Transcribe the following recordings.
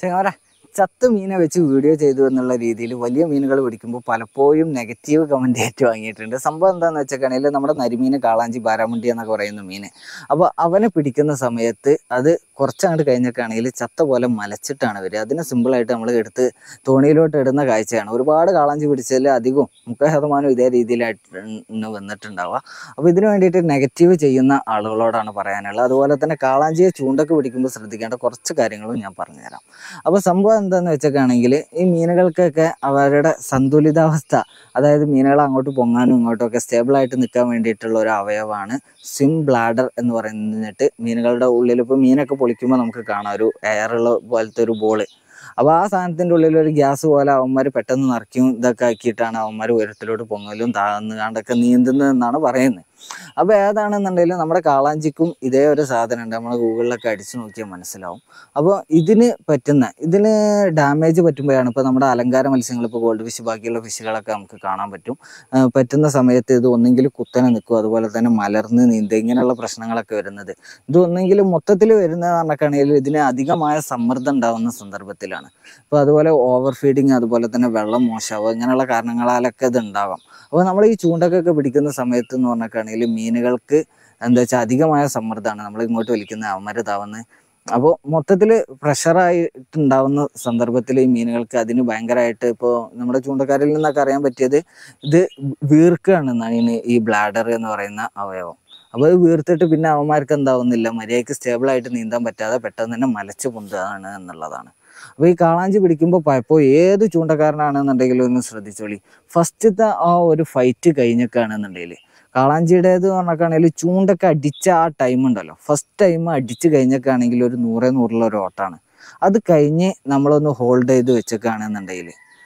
ചങ്ങാര ചത്ത മീനെ വെച്ച് വീഡിയോ ചെയ്തു എന്നുള്ള രീതിയിൽ വലിയ മീനുകൾ പിടിക്കുമ്പോൾ പലപ്പോഴും നെഗറ്റീവ് കമൻറ്റ് ഏറ്റു വാങ്ങിയിട്ടുണ്ട് സംഭവം എന്താണെന്ന് വെച്ചിട്ടുണ്ടെങ്കിൽ നമ്മുടെ നരിമീൻ കാളാഞ്ചി ബാരാമുണ്ടി എന്നൊക്കെ പറയുന്ന മീൻ അപ്പോൾ അവനെ പിടിക്കുന്ന സമയത്ത് അത് കുറച്ചങ്ങോട്ട് കഴിഞ്ഞൊക്കെയാണെങ്കിൽ ചത്ത പോലെ മലച്ചിട്ടാണ് വരിക അതിന് സിമ്പിളായിട്ട് നമ്മൾ എടുത്ത് തോണിയിലോട്ട് ഇടുന്ന കാഴ്ചയാണ് ഒരുപാട് കാളാഞ്ചി പിടിച്ചതിൽ അധികവും മുക്കാൽ ശതമാനം ഇതേ രീതിയിലായിട്ട് വന്നിട്ടുണ്ടാവുക അപ്പോൾ ഇതിന് വേണ്ടിയിട്ട് നെഗറ്റീവ് ചെയ്യുന്ന ആളുകളോടാണ് പറയാനുള്ളത് അതുപോലെ തന്നെ കാളാഞ്ചിയെ ചൂണ്ടൊക്കെ പിടിക്കുമ്പോൾ ശ്രദ്ധിക്കേണ്ട കുറച്ച് കാര്യങ്ങളും ഞാൻ പറഞ്ഞുതരാം അപ്പോൾ സംഭവം എന്താണെന്ന് വെച്ചൊക്കെയാണെങ്കിൽ ഈ മീനുകൾക്കൊക്കെ അവരുടെ സന്തുലിതാവസ്ഥ അതായത് മീനുകൾ അങ്ങോട്ട് പൊങ്ങാനും ഇങ്ങോട്ടും ഒക്കെ സ്റ്റേബിളായിട്ട് നിൽക്കാൻ വേണ്ടിയിട്ടുള്ള ഒരു അവയവമാണ് സ്വിം ബ്ലാഡർ എന്ന് പറയുന്നിട്ട് മീനുകളുടെ ഉള്ളിൽ ഇപ്പോൾ മീനൊക്കെ പൊളിക്കുമ്പോൾ നമുക്ക് കാണാം ഒരു എയറുള്ള പോലത്തെ ഒരു ബോള് അപ്പോൾ ആ സാധനത്തിൻ്റെ ഉള്ളിൽ ഒരു ഗ്യാസ് പോലെ അവന്മാർ പെട്ടെന്ന് നിറയ്ക്കും ഇതൊക്കെ ആക്കിയിട്ടാണ് അവന്മാർ ഉയരത്തിലോട്ട് പൊങ്ങലും താഴ്ന്നു കണ്ടൊക്കെ നീന്തുന്നതെന്നാണ് പറയുന്നത് അപ്പോൾ ഏതാണെന്നുണ്ടെങ്കിലും നമ്മുടെ കാളാഞ്ചിക്കും ഇതേ ഒരു സാധനം ഉണ്ട് നമ്മൾ ഗൂഗിളിലൊക്കെ അടിച്ചു നോക്കിയാൽ മനസ്സിലാവും അപ്പോൾ ഇതിന് പറ്റുന്ന ഇതിന് ഡാമേജ് പറ്റുമ്പോഴാണ് ഇപ്പോൾ നമ്മുടെ അലങ്കാര മത്സ്യങ്ങൾ ഇപ്പോൾ ഗോൾഡ് ഫിഷ് ബാക്കിയുള്ള ഫിഷുകളൊക്കെ നമുക്ക് കാണാൻ പറ്റും ആ, പറ്റുന്ന സമയത്ത് ഇത് ഒന്നെങ്കിൽ കുത്തനെ നിൽക്കും അതുപോലെ തന്നെ മലർന്ന് നീന്തുക ഇങ്ങനെയുള്ള പ്രശ്നങ്ങളൊക്കെ വരുന്നത് ഇത് ഒന്നെങ്കിൽ മൊത്തത്തിൽ വരുന്നത് പറഞ്ഞിട്ടാണെങ്കിൽ ഇതിന് അധികമായ സമ്മർദ്ദം ഉണ്ടാകുന്ന സന്ദർഭത്തിലാണ് അപ്പോൾ അതുപോലെ ഓവർ ഫീഡിങ് അതുപോലെ തന്നെ വെള്ളം മോശമാവുക ഇങ്ങനെയുള്ള കാരണങ്ങളാലൊക്കെ ഇത് ഉണ്ടാവാം അപ്പോൾ നമ്മൾ ഈ ചൂണ്ടക്കൊക്കെ പിടിക്കുന്ന സമയത്ത് എന്ന് പറഞ്ഞിട്ടാണെങ്കിൽ മീനുകൾക്ക് എന്താ വെച്ചാൽ അധികമായ സമ്മർദ്ദമാണ് നമ്മൾ ഇങ്ങോട്ട് വലിക്കുന്ന അവന്മാരിതാവുന്നത് അപ്പോൾ മൊത്തത്തിൽ പ്രഷറായിട്ടുണ്ടാവുന്ന സന്ദർഭത്തിൽ ഈ മീനുകൾക്ക് അതിന് ഭയങ്കരമായിട്ട് ഇപ്പോൾ നമ്മുടെ ചൂണ്ടക്കാരിൽ നിന്നൊക്കെ അറിയാൻ പറ്റിയത് ഇത് വീർക്കുകയാണെന്നാണ് ഇതിന് ഈ ബ്ലാഡർ എന്ന് പറയുന്ന അവയവം അപ്പോൾ അത് വീർത്തിട്ട് പിന്നെ അവന്മാർക്ക് എന്താവുന്നില്ല മര്യാദയ്ക്ക് സ്റ്റേബിളായിട്ട് നീന്താൻ പറ്റാതെ പെട്ടെന്ന് തന്നെ മലച്ചു പൊന്തുകയാണ് എന്നുള്ളതാണ് അപ്പോൾ ഈ കാളാഞ്ചി പിടിക്കുമ്പോൾ പലപ്പോൾ ഏത് ചൂണ്ടക്കാരനാണെന്നുണ്ടെങ്കിലും ഒന്ന് ശ്രദ്ധിച്ചോളി ഫസ്റ്റത്തെ ആ ഒരു ഫൈറ്റ് കഴിഞ്ഞൊക്കെയാണെന്നുണ്ടെങ്കിൽ കാളാഞ്ചിയുടേത് പറഞ്ഞിട്ടാണെങ്കിൽ ചൂണ്ടൊക്കെ അടിച്ച ആ ടൈം ഉണ്ടല്ലോ ഫസ്റ്റ് ടൈം അടിച്ച് കഴിഞ്ഞൊക്കെയാണെങ്കിൽ ഒരു നൂറേ നൂറുള്ള ഒരു ഓട്ടാണ് അത് കഴിഞ്ഞ് നമ്മളൊന്ന് ഹോൾഡ് ചെയ്ത് വെച്ചൊക്കെയാണെന്നുണ്ടെങ്കിൽ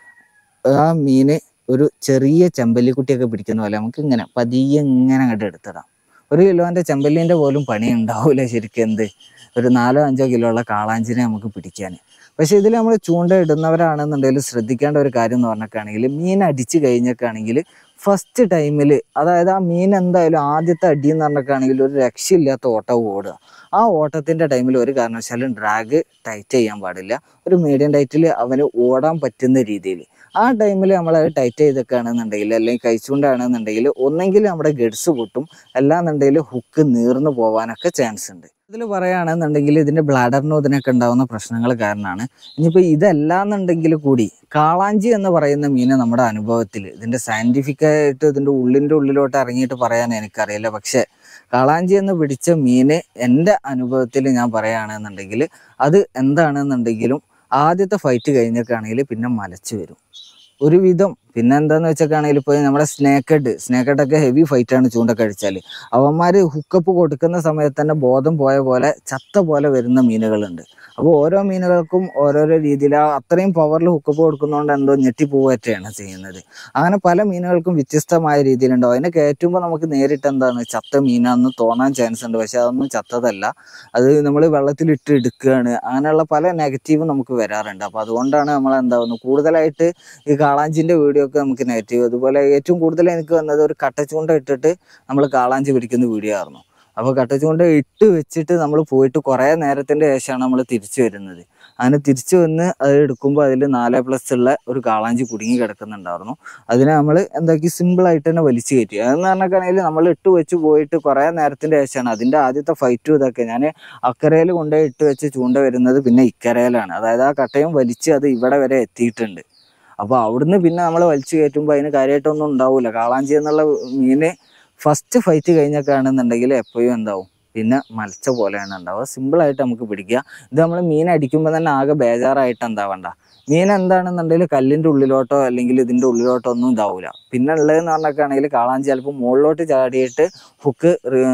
ആ മീന് ഒരു ചെറിയ ചെമ്പല്ലിക്കുട്ടിയൊക്കെ പിടിക്കുന്ന പോലെ നമുക്ക് ഇങ്ങനെ പതിയെ ഇങ്ങനെ അങ്ങോട്ട് എടുത്തിടാം ഒരു കിലോൻ്റെ ചെമ്പല്ലിൻ്റെ പോലും പണി ഉണ്ടാവില്ല ശരിക്കും എന്ത് ഒരു നാലോ അഞ്ചോ കിലോ ഉള്ള കാളാഞ്ചിനെ നമുക്ക് പിടിക്കാൻ പക്ഷേ ഇതിൽ നമ്മൾ ചൂണ്ട ഇടുന്നവരാണെന്നുണ്ടെങ്കിൽ ശ്രദ്ധിക്കേണ്ട ഒരു കാര്യം എന്ന് പറഞ്ഞൊക്കെയാണെങ്കിൽ മീൻ അടിച്ച് കഴിഞ്ഞൊക്കെയാണെങ്കിൽ ഫസ്റ്റ് ടൈമിൽ അതായത് ആ മീൻ എന്തായാലും ആദ്യത്തെ അടി എന്ന് പറഞ്ഞൊക്കെയാണെങ്കിൽ ഒരു രക്ഷയില്ലാത്ത ഓട്ടം ഓടുക ആ ഓട്ടത്തിൻ്റെ ടൈമിൽ ഒരു കാരണവശാലും ഡ്രാഗ് ടൈറ്റ് ചെയ്യാൻ പാടില്ല ഒരു മീഡിയം ടൈറ്റിൽ അവന് ഓടാൻ പറ്റുന്ന രീതിയിൽ ആ ടൈമിൽ നമ്മൾ അത് ടൈറ്റ് ചെയ്തൊക്കെയാണെന്നുണ്ടെങ്കിൽ അല്ലെങ്കിൽ കഴിച്ചുകൊണ്ടാണെന്നുണ്ടെങ്കിൽ ഒന്നെങ്കിൽ നമ്മുടെ ഗഡ്സ് പൊട്ടും അല്ലാന്നുണ്ടെങ്കിൽ ഹുക്ക് നീർന്നു പോകാനൊക്കെ ചാൻസ് ഉണ്ട് ഇതിൽ പറയുകയാണെന്നുണ്ടെങ്കിൽ ഇതിൻ്റെ ബ്ലാഡറിനും ഇതിനൊക്കെ ഉണ്ടാകുന്ന പ്രശ്നങ്ങൾ കാരണമാണ് ഇനിയിപ്പോൾ ഇതല്ലാന്നുണ്ടെങ്കിൽ കൂടി കാളാഞ്ചി എന്ന് പറയുന്ന മീന് നമ്മുടെ അനുഭവത്തിൽ ഇതിൻ്റെ സയൻറ്റിഫിക്കായിട്ട് ഇതിൻ്റെ ഉള്ളിൻ്റെ ഉള്ളിലോട്ട് ഇറങ്ങിയിട്ട് പറയാൻ എനിക്കറിയില്ല പക്ഷേ കാളാഞ്ചി എന്ന് പിടിച്ച മീന് എൻ്റെ അനുഭവത്തിൽ ഞാൻ പറയുകയാണെന്നുണ്ടെങ്കിൽ അത് എന്താണെന്നുണ്ടെങ്കിലും ആദ്യത്തെ ഫൈറ്റ് കഴിഞ്ഞൊക്കെയാണെങ്കിൽ പിന്നെ മലച്ചു വരും ഒരുവിധം പിന്നെ എന്താന്ന് വെച്ചൊക്കെയാണെങ്കിൽ ഇപ്പോൾ നമ്മുടെ സ്നേക്കഡ് സ്നേക്കഡൊക്കെ ഹെവി ഫൈറ്റാണ് ചൂണ്ടൊക്കെ അടിച്ചാൽ അവന്മാർ ഹുക്കപ്പ് കൊടുക്കുന്ന സമയത്ത് തന്നെ ബോധം പോയ പോലെ ചത്ത പോലെ വരുന്ന മീനുകളുണ്ട് അപ്പോൾ ഓരോ മീനുകൾക്കും ഓരോരോ രീതിയിൽ ആ അത്രയും പവറിൽ ഹുക്കപ്പ് കൊടുക്കുന്നതുകൊണ്ട് എന്തോ ഞെട്ടിപ്പോവറ്റാണ് ചെയ്യുന്നത് അങ്ങനെ പല മീനുകൾക്കും വ്യത്യസ്തമായ രീതിയിലുണ്ടാവും അതിനെ കയറ്റുമ്പോൾ നമുക്ക് നേരിട്ട് എന്താണ് ചത്ത മീനാണെന്ന് തോന്നാൻ ചാൻസ് ഉണ്ട് പക്ഷെ അതൊന്നും ചത്തതല്ല അത് നമ്മൾ വെള്ളത്തിലിട്ട് എടുക്കുകയാണ് അങ്ങനെയുള്ള പല നെഗറ്റീവും നമുക്ക് വരാറുണ്ട് അപ്പോൾ അതുകൊണ്ടാണ് നമ്മൾ എന്താവുന്നത് കൂടുതലായിട്ട് ഈ കാളാഞ്ചിൻ്റെ വീഡിയോ ഒക്കെ നമുക്ക് നെഗറ്റീവ് അതുപോലെ ഏറ്റവും കൂടുതൽ എനിക്ക് വന്നത് ഒരു കട്ടച്ചൂണ്ട ഇട്ടിട്ട് നമ്മൾ കാളാഞ്ചി പിടിക്കുന്ന വീഡിയോ ആയിരുന്നു അപ്പോൾ കട്ടച്ചൂണ്ട ഇട്ട് വെച്ചിട്ട് നമ്മൾ പോയിട്ട് കുറേ നേരത്തിൻ്റെ ശേഷമാണ് നമ്മൾ തിരിച്ചു വരുന്നത് അങ്ങനെ തിരിച്ചു വന്ന് അത് എടുക്കുമ്പോൾ അതിൽ നാല് പ്ലസ് ഉള്ള ഒരു കാളാഞ്ചി കുടുങ്ങി കിടക്കുന്നുണ്ടായിരുന്നു അതിനെ നമ്മൾ എന്താക്കി സിമ്പിളായിട്ട് തന്നെ വലിച്ചു കയറ്റി അതെന്ന് പറഞ്ഞിട്ടാണെങ്കിൽ നമ്മൾ ഇട്ട് വെച്ച് പോയിട്ട് കുറേ നേരത്തിൻ്റെ ശേഷമാണ് അതിൻ്റെ ആദ്യത്തെ ഫൈറ്റും ഇതൊക്കെ ഞാൻ അക്കരയിൽ കൊണ്ടുപോയി ഇട്ട് വെച്ച് ചൂണ്ട വരുന്നത് പിന്നെ ഇക്കരയിലാണ് അതായത് ആ കട്ടയും വലിച്ച് അത് ഇവിടെ വരെ എത്തിയിട്ടുണ്ട് അപ്പോൾ അവിടുന്ന് പിന്നെ നമ്മൾ വലിച്ചു കയറ്റുമ്പോൾ അതിന് കാര്യമായിട്ടൊന്നും ഉണ്ടാവില്ല കാളാഞ്ചി എന്നുള്ള മീന് ഫസ്റ്റ് ഫൈറ്റ് കഴിഞ്ഞൊക്കെ ആണെന്നുണ്ടെങ്കിൽ എപ്പോഴും എന്താവും പിന്നെ മത്സ്യ പോലെയാണ് ഉണ്ടാവുക സിമ്പിളായിട്ട് നമുക്ക് പിടിക്കുക ഇത് നമ്മൾ മീൻ അടിക്കുമ്പോൾ തന്നെ ആകെ ബേജാറായിട്ട് എന്താവണ്ട മീൻ എന്താണെന്നുണ്ടെങ്കിൽ കല്ലിൻ്റെ ഉള്ളിലോട്ടോ അല്ലെങ്കിൽ ഇതിൻ്റെ ഉള്ളിലോട്ടോ ഒന്നും ഇതാവില്ല പിന്നെ ഉള്ളതെന്ന് പറഞ്ഞൊക്കെയാണെങ്കിൽ കാളാഞ്ചി ചിലപ്പോൾ മുകളിലോട്ട് ചാടിയിട്ട് ഹുക്ക്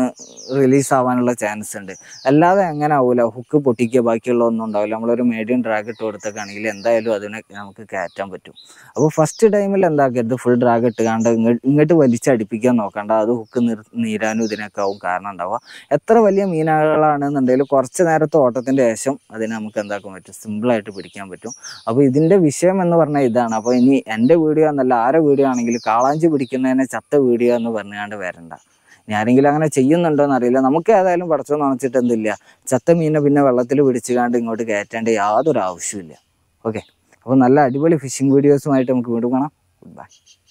റിലീസ് ആവാനുള്ള ചാൻസ് ഉണ്ട് അല്ലാതെ എങ്ങനെ ആവില്ല ഹുക്ക് പൊട്ടിക്കുക ബാക്കിയുള്ള ഒന്നും ഉണ്ടാവില്ല നമ്മളൊരു മീഡിയം ഡ്രാഗ് ഇട്ട് കൊടുത്തൊക്കെയാണെങ്കിൽ എന്തായാലും അതിനെ നമുക്ക് കയറ്റാൻ പറ്റും അപ്പോൾ ഫസ്റ്റ് ടൈമിൽ എന്താക്കരുത് ഫുൾ ഡ്രാഗ് ഇട്ടുകാണ്ട് ഇങ്ങോട്ട് ഇങ്ങോട്ട് വലിച്ചടിപ്പിക്കാൻ നോക്കണ്ട അത് ഹുക്ക് നിർ നീരാനും ഇതിനൊക്കെ ആവും കാരണം ഉണ്ടാവുക എത്ര വലിയ മീനുകളാണെന്നുണ്ടെങ്കിൽ കുറച്ച് നേരത്തെ ഓട്ടത്തിൻ്റെ ശേഷം അതിനെ നമുക്ക് എന്താക്കാൻ പറ്റും സിമ്പിളായിട്ട് പിടിക്കാൻ പറ്റും അപ്പോൾ ഇതിൻ്റെ വിഷയം എന്ന് പറഞ്ഞാൽ ഇതാണ് അപ്പോൾ ഇനി എൻ്റെ വീഡിയോ എന്നല്ല ആരെ വീഡിയോ ആണെങ്കിലും കാളാഞ്ചി പിടിക്കുന്നതിനെ ചത്ത വീഡിയോ എന്ന് പറഞ്ഞുകൊണ്ട് വരണ്ട ഇനി ആരെങ്കിലും അങ്ങനെ ചെയ്യുന്നുണ്ടോ എന്നറിയില്ല നമുക്ക് ഏതായാലും പടച്ചോ നനച്ചിട്ട് എന്തില്ല ചത്ത മീനെ പിന്നെ വെള്ളത്തിൽ പിടിച്ചുകാണ്ട് ഇങ്ങോട്ട് കയറ്റേണ്ട യാതൊരു ആവശ്യമില്ല ഓക്കെ അപ്പോൾ നല്ല അടിപൊളി ഫിഷിംഗ് വീഡിയോസുമായിട്ട് നമുക്ക് വീണ്ടും കാണാം ഗുഡ് ബൈ